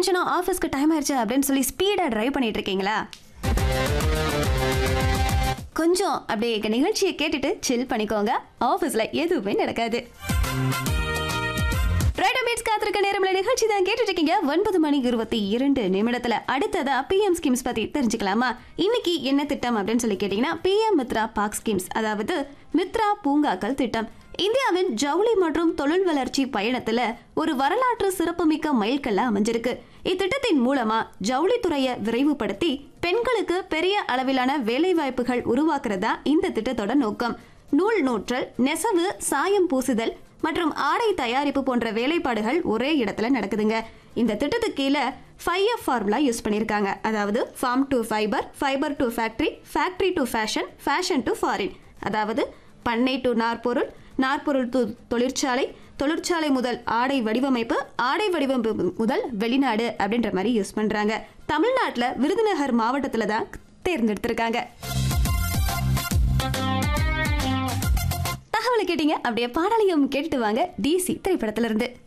டென்ஷனா ஆஃபீஸ்க்கு டைம் ஆயிடுச்சு அப்படின்னு சொல்லி ஸ்பீடா டிரைவ் பண்ணிட்டு இருக்கீங்களா கொஞ்சம் அப்படியே எங்க நிகழ்ச்சியை கேட்டுட்டு சில் பண்ணிக்கோங்க ஆஃபீஸ்ல எதுவுமே நடக்காது ரைட் அப்டேட்ஸ் காத்திருக்க நேரம்ல நிகழ்ச்சி தான் கேட்டுட்டு இருக்கீங்க ஒன்பது மணி இருபத்தி இரண்டு நிமிடத்துல அடுத்ததா பிஎம் ஸ்கீம்ஸ் பத்தி தெரிஞ்சுக்கலாமா இன்னைக்கு என்ன திட்டம் அப்படின்னு சொல்லி கேட்டீங்கன்னா பிஎம் மித்ரா பார்க் ஸ்கீம்ஸ் அதாவது மித்ரா பூங்காக்கள் திட்டம் இந்தியாவின் ஜவுளி மற்றும் தொழில் வளர்ச்சி பயணத்துல ஒரு வரலாற்று சிறப்புமிக்க மைல்கல்ல அமைஞ்சிருக்கு இத்திட்டத்தின் மூலமா ஜவுளித்துறையை விரைவுபடுத்தி பெண்களுக்கு பெரிய அளவிலான வேலைவாய்ப்புகள் உருவாக்குறதா இந்த திட்டத்தோட நோக்கம் நூல் நூற்றல் நெசவு சாயம் பூசுதல் மற்றும் ஆடை தயாரிப்பு போன்ற வேலைப்பாடுகள் ஒரே இடத்துல நடக்குதுங்க இந்த திட்டத்துக்கு கீழே ஃபைவ் எஃப் ஃபார்முலா யூஸ் பண்ணியிருக்காங்க அதாவது farm to fibre fibre to factory factory to fashion fashion to foreign அதாவது பண்ணை டு நாற்பொருள் நாற்பொருள் டு தொழிற்சாலை தொழிற்சாலை முதல் ஆடை வடிவமைப்பு ஆடை வடிவமைப்பு முதல் வெளிநாடு அப்படின்ற மாதிரி யூஸ் பண்றாங்க தமிழ்நாட்டில் விருதுநகர் மாவட்டத்தில் தான் தேர்ந்தெடுத்திருக்காங்க தகவலை கேட்டீங்க அப்படியே பாடலையும் கேட்டுட்டு வாங்க டிசி திரைப்படத்துல இருந்து